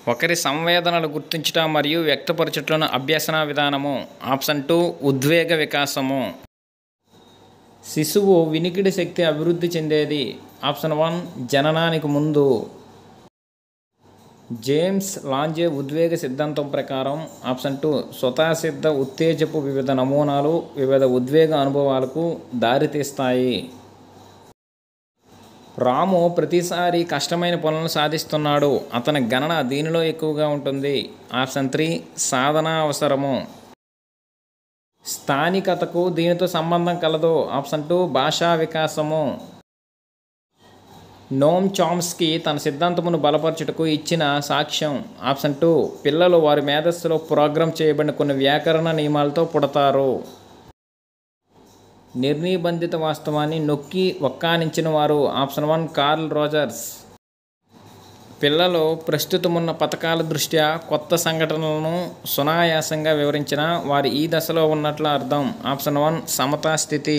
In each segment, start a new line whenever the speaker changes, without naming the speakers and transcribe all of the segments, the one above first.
ఒకరి సంవేదనలు గుర్తించుట మరియు వ్యక్తపరచుటలను అభ్యసన విధానము ఆప్షన్ టూ ఉద్వేగ వికాసము శిశువు వినికిడి శక్తి అభివృద్ధి చెందేది ఆప్షన్ వన్ జననానికి ముందు జేమ్స్ లాంజే ఉద్వేగ సిద్ధాంతం ప్రకారం ఆప్షన్ టూ స్వతసిద్ధ ఉత్తేజపు వివిధ నమూనాలు వివిధ ఉద్వేగ అనుభవాలకు దారితీస్తాయి రాము ప్రతిసారి కష్టమైన పనులను సాధిస్తున్నాడు అతని గణన దీనిలో ఎక్కువగా ఉంటుంది ఆప్షన్ త్రీ సాధన అవసరము స్థానికతకు దీనితో సంబంధం కలదు ఆప్షన్ టూ భాషా వికాసము నోమ్ చామ్స్కీ తన సిద్ధాంతమును బలపరచుటకు ఇచ్చిన సాక్ష్యం ఆప్షన్ టూ పిల్లలు వారి మేధస్సులో ప్రోగ్రామ్ చేయబడిన కొన్ని వ్యాకరణ నియమాలతో పుడతారు నిర్నిబంధిత వాస్తవాన్ని నొక్కి ఒక్కానించిన వారు ఆప్షన్ వన్ కార్ల్ రోజర్స్ పిల్లలు ప్రస్తుతమున్న పథకాల దృష్ట్యా కొత్త సంఘటనలను సునాయాసంగా వివరించిన వారు ఈ దశలో ఉన్నట్లు అర్థం ఆప్షన్ వన్ సమతా స్థితి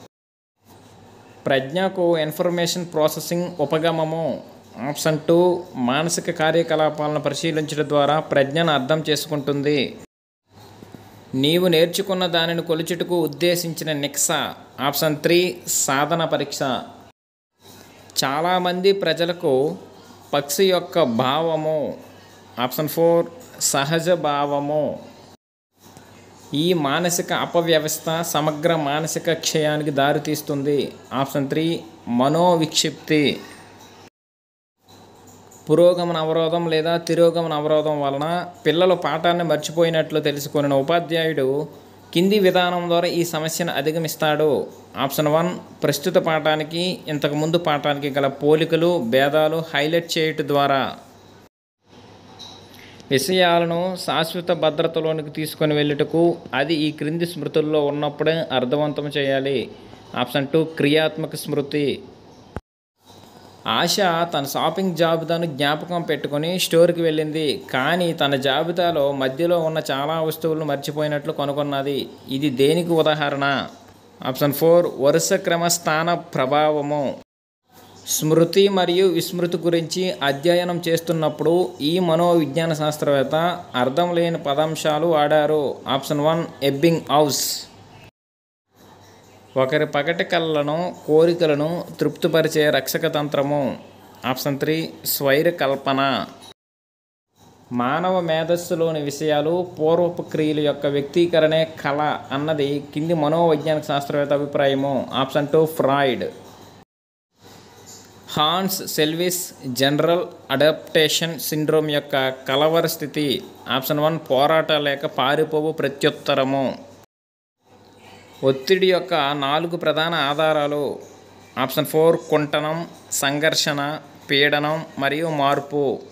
ప్రజ్ఞకు ఇన్ఫర్మేషన్ ప్రాసెసింగ్ ఉపగమము ఆప్షన్ టూ మానసిక కార్యకలాపాలను పరిశీలించడం ద్వారా ప్రజ్ఞను అర్థం చేసుకుంటుంది నీవు నేర్చుకున్న దానిని కొలుచుటకు ఉద్దేశించిన నిక్స ఆప్షన్ త్రీ సాధన పరీక్ష చాలామంది ప్రజలకు పక్షి యొక్క భావము ఆప్షన్ ఫోర్ సహజ భావము ఈ మానసిక అపవ్యవస్థ సమగ్ర మానసిక క్షయానికి దారితీస్తుంది ఆప్షన్ త్రీ మనోవిక్షిప్తి పురోగమన అవరోధం లేదా తిరోగమన అవరోధం వలన పిల్లలు పాఠాన్ని మర్చిపోయినట్లు తెలుసుకున్న ఉపాధ్యాయుడు కింది విధానం ద్వారా ఈ సమస్యను అధిగమిస్తాడు ఆప్షన్ వన్ ప్రస్తుత పాఠానికి ఇంతకు ముందు పాఠానికి గల పోలికలు భేదాలు హైలైట్ చేయటం ద్వారా విషయాలను శాశ్వత భద్రతలోనికి తీసుకొని వెళ్ళుటకు అది ఈ క్రింది స్మృతుల్లో ఉన్నప్పుడే అర్థవంతం చేయాలి ఆప్షన్ టూ క్రియాత్మక స్మృతి ఆశ తన షాపింగ్ జాబితాను జ్ఞాపకం పెట్టుకొని స్టోర్కి వెళ్ళింది కానీ తన జాబితాలో మధ్యలో ఉన్న చాలా వస్తువులను మర్చిపోయినట్లు కనుగొన్నది ఇది దేనికి ఉదాహరణ ఆప్షన్ ఫోర్ వరుస క్రమ స్థాన ప్రభావము స్మృతి మరియు విస్మృతి గురించి అధ్యయనం చేస్తున్నప్పుడు ఈ మనోవిజ్ఞాన శాస్త్రవేత్త అర్థం లేని పదాంశాలు వాడారు ఆప్షన్ వన్ ఎబ్బింగ్ హౌస్ ఒకరి పగటి కళ్ళను కోరికలను తృప్తిపరిచే రక్షక తంత్రము ఆప్షన్ త్రీ స్వైర కల్పన మానవ మేధస్సులోని విషయాలు పూర్వపు క్రియల యొక్క వ్యక్తీకరణే కళ అన్నది కింది మనోవైజ్ఞానిక శాస్త్రవేత్త అభిప్రాయము option two Freud Hans Selye's general adaptation syndrome యొక్క కలవర స్థితి ఆప్షన్ వన్ పోరాట లేక పారిపోవు ప్రత్యుత్తరము ఒత్తిడి యొక్క నాలుగు ప్రధాన ఆధారాలు ఆప్షన్ ఫోర్ కుంటనం సంఘర్షణ పీడనం మరియు మార్పు